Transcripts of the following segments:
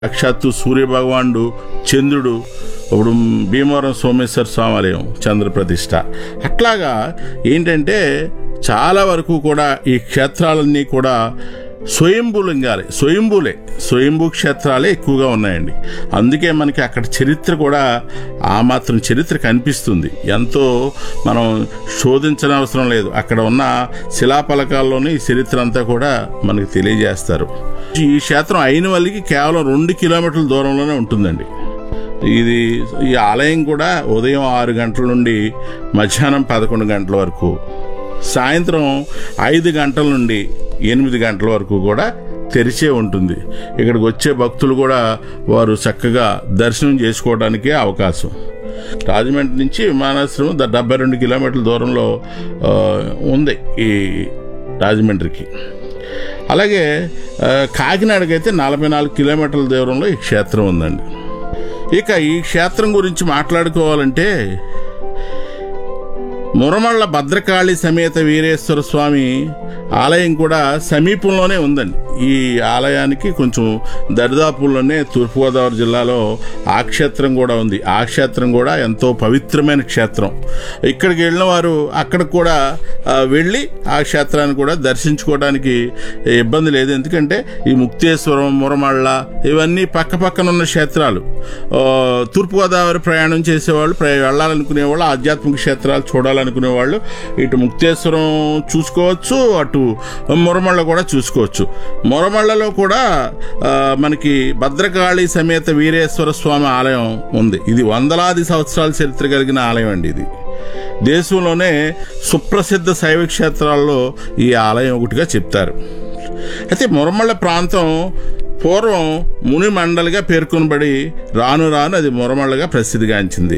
సాక్షాత్తు సూర్యభగవానుడు చంద్రుడు ఇప్పుడు భీమవరం సోమేశ్వర స్వామి ఆలయం చంద్ర ప్రతిష్ట అట్లాగా ఏంటంటే చాలా వరకు కూడా ఈ క్షేత్రాలన్నీ కూడా స్వయంభూ లింగాలే స్వయంభూలే స్వయంభూ క్షేత్రాలే ఎక్కువగా ఉన్నాయండి అందుకే మనకి అక్కడ చరిత్ర కూడా ఆ మాత్రం చరిత్ర కనిపిస్తుంది ఎంతో మనం శోధించని అవసరం లేదు అక్కడ ఉన్న శిలాఫలకాల్లోనే ఈ చరిత్ర అంతా కూడా మనకి తెలియజేస్తారు ఈ క్షేత్రం అయిన వాళ్ళకి కేవలం రెండు కిలోమీటర్ల దూరంలోనే ఉంటుందండి ఇది ఈ ఆలయం కూడా ఉదయం ఆరు గంటల నుండి మధ్యాహ్నం పదకొండు గంటల వరకు సాయంత్రం ఐదు గంటల నుండి ఎనిమిది గంటల వరకు కూడా తెరిచే ఉంటుంది ఇక్కడికి వచ్చే భక్తులు కూడా వారు చక్కగా దర్శనం చేసుకోవడానికే అవకాశం రాజమండ్రి నుంచి విమానాశ్రమం ద- డెబ్బై రెండు కిలోమీటర్ల దూరంలో ఆ, ఉంది ఈ రాజమండ్రికి అలాగే ఆ, కాకినాడకైతే నలభై నాలుగు కిలోమీటర్ల దూరంలో ఈ క్షేత్రం ఉందండి ఇక ఈ క్షేత్రం గురించి మాట్లాడుకోవాలంటే మురమళ్ళ భద్రకాళి సమేత వీరేశ్వర స్వామి ఆలయం కూడా సమీపంలోనే ఉందండి ఈ ఆలయానికి కొంచెం దరిదాపుల్లోనే తూర్పుగోదావరి జిల్లాలో ఆ క్షేత్రం కూడా ఉంది ఆ క్షేత్రం కూడా ఎంతో పవిత్రమైన క్షేత్రం ఇక్కడికి వెళ్ళిన వారు అక్కడ కూడా ఆ, వెళ్ళి ఆ క్షేత్రాన్ని కూడా దర్శించుకోవడానికి ఇబ్బంది లేదు ఎందుకంటే ఈ ముక్తేశ్వరం మురమళ్ళ ఇవన్నీ పక్క పక్కన ఉన్న క్షేత్రాలు ఆ, తూర్పుగోదావరి ప్రయాణం చేసేవాళ్ళు ప్ర- వెళ్ళాలనుకునే వాళ్ళు ఆధ్యాత్మిక క్షేత్రాలు చూడాలనుకునే వాళ్ళు ఇటు ముక్తేశ్వరం చూసుకోవచ్చు అటు మురమళ్ళ కూడా చూసుకోవచ్చు మురమళ్ళలో కూడా ఆ, మనకి భద్రకాళి సమేత వీరేశ్వర స్వామి ఆలయం ఉంది ఇది వందలాది సంవత్సరాల చరిత్ర కలిగిన ఆలయం అండి ఇది దేశంలోనే సుప్రసిద్ధ శైవ క్షేత్రాల్లో ఈ ఆలయం ఒకటిగా చెప్తారు అయితే మురమళ్ళ ప్రాంతం పూర్వం ముని మండలిగా పేర్కొనబడి రాను రాను అది మురమళ్ళగా ప్రసిద్ధిగాంచింది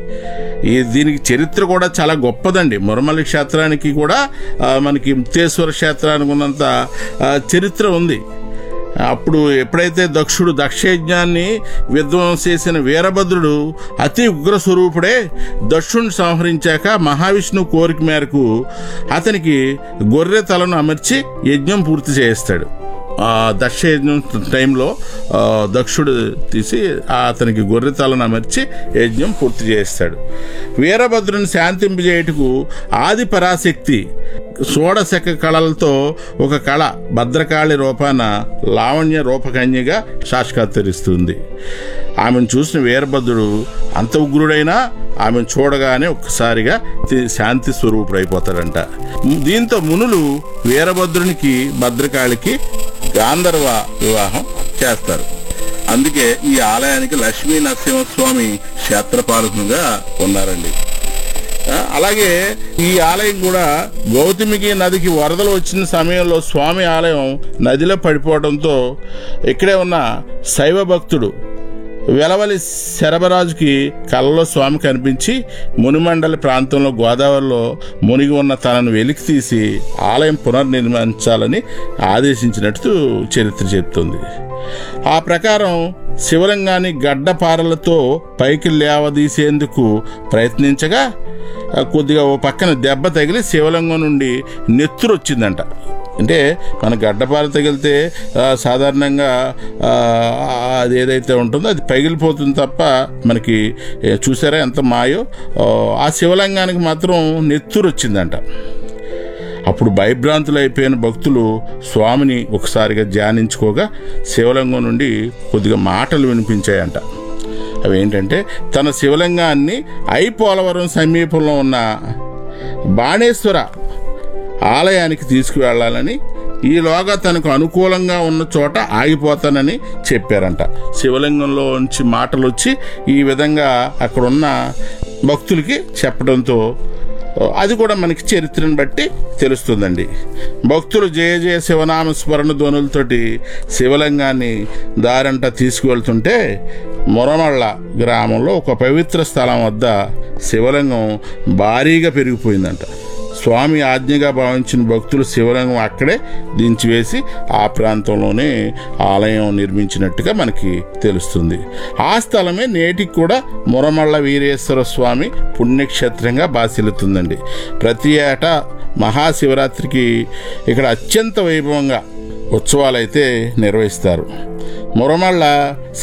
ఈ దీనికి చరిత్ర కూడా చాలా గొప్పదండి మురమల్లి క్షేత్రానికి కూడా ఆ, మనకి ముక్తేశ్వర క్షేత్రానికి ఉన్నంత ఆ, చరిత్ర ఉంది అప్పుడు ఎప్పుడైతే దక్షుడు దక్షయజ్ఞాన్ని విధ్వంసం చేసిన వీరభద్రుడు అతి ఉగ్ర స్వరూపుడే దక్షుణ్ణి సంహరించాక మహావిష్ణువు కోరిక మేరకు అతనికి గొర్రె తలను అమర్చి యజ్ఞం పూర్తి చేస్తాడు ఆ దక్షయజ్ఞం టైంలో ఆ, దక్షుడు తీసి ఆ అతనికి గొర్రె తలను అమర్చి యజ్ఞం పూర్తి చేస్తాడు వీరభద్రుని శాంతింపజేయుటకు ఆది పరాశక్తి షోడశక కళలతో ఒక కళ భద్రకాళి రూపాన లావణ్య రూపకన్యగా సాక్షాత్కరిస్తుంది ఆమెను చూసిన వీరభద్రుడు అంత ఉగ్రుడైనా ఆమెను చూడగానే ఒక్కసారిగా తి- శాంతి స్వరూపుడైపోతాడంట దీంతో మునులు వీరభద్రునికి భద్రకాళికి గాంధర్వ వివాహం చేస్తారు అందుకే ఈ ఆలయానికి లక్ష్మీ నరసింహస్వామి క్షేత్రపాలకునిగా ఉన్నారండి ఆ, అలాగే ఈ ఆలయం కూడా గౌతమికి నదికి వరదలు వచ్చిన సమయంలో స్వామి ఆలయం నదిలో పడిపోవడంతో ఇక్కడే ఉన్న శైవ భక్తుడు వెలవలి శరభరాజుకి కలలో స్వామి కనిపించి మునిమండలి ప్రాంతంలో గోదావరిలో మునిగి ఉన్న తనను వెలికి తీసి ఆలయం పునర్నిర్మించాలని ఆదేశించినట్టు చరిత్ర చెప్తుంది ఆ ప్రకారం శివలింగాన్ని గడ్డపారలతో పైకి లేవదీసేందుకు ప్రయత్నించగా ఆ, కొద్దిగా ఓ పక్కన దెబ్బ తగిలి శివలింగం నుండి నెత్తురు వచ్చిందంట అంటే మన గడ్డపార తగిలితే ఆ, సాధారణంగా ఆ, అది ఏదైతే ఉంటుందో అది పగిలిపోతుంది తప్ప మనకి ఏ, చూసారా ఎంత మాయో ఆ, ఆ శివలింగానికి మాత్రం నెత్తురు వచ్చిందంట అప్పుడు భయభ్రాంతులు అయిపోయిన భక్తులు స్వామిని ఒకసారిగా ధ్యానించుకోగా శివలింగం నుండి కొద్దిగా మాటలు వినిపించాయంట అవి ఏంటంటే తన శివలింగాన్ని ఐపోలవరం సమీపంలో ఉన్న బాణేశ్వర ఆలయానికి తీసుకువెళ్ళాలని ఈలోగా తనకు అనుకూలంగా ఉన్న చోట ఆగిపోతానని చెప్పారంట శివలింగంలో నుంచి మాటలు వచ్చి ఈ విధంగా అక్కడున్న భక్తులకి చెప్పడంతో అది కూడా మనకి చరిత్రను బట్టి తెలుస్తుందండి భక్తులు జయ జయ శివనామ స్మరణ ధ్వనులతోటి శివలింగాన్ని దారంట తీసుకువెళ్తుంటే మొరమళ్ళ గ్రామంలో ఒక పవిత్ర స్థలం వద్ద శివలింగం భారీగా పెరిగిపోయిందంట స్వామి ఆజ్ఞగా భావించిన భక్తులు శివలింగం అక్కడే దించివేసి ఆ ప్రాంతంలోనే ఆలయం నిర్మించినట్టుగా మనకి తెలుస్తుంది ఆ స్థలమే నేటికి కూడా మురమళ్ళ వీరేశ్వర స్వామి పుణ్యక్షేత్రంగా బాసిల్లుతుందండి ప్రతి ఏటా మహాశివరాత్రికి ఇక్కడ అత్యంత వైభవంగా ఉత్సవాలైతే నిర్వహిస్తారు మురమళ్ళ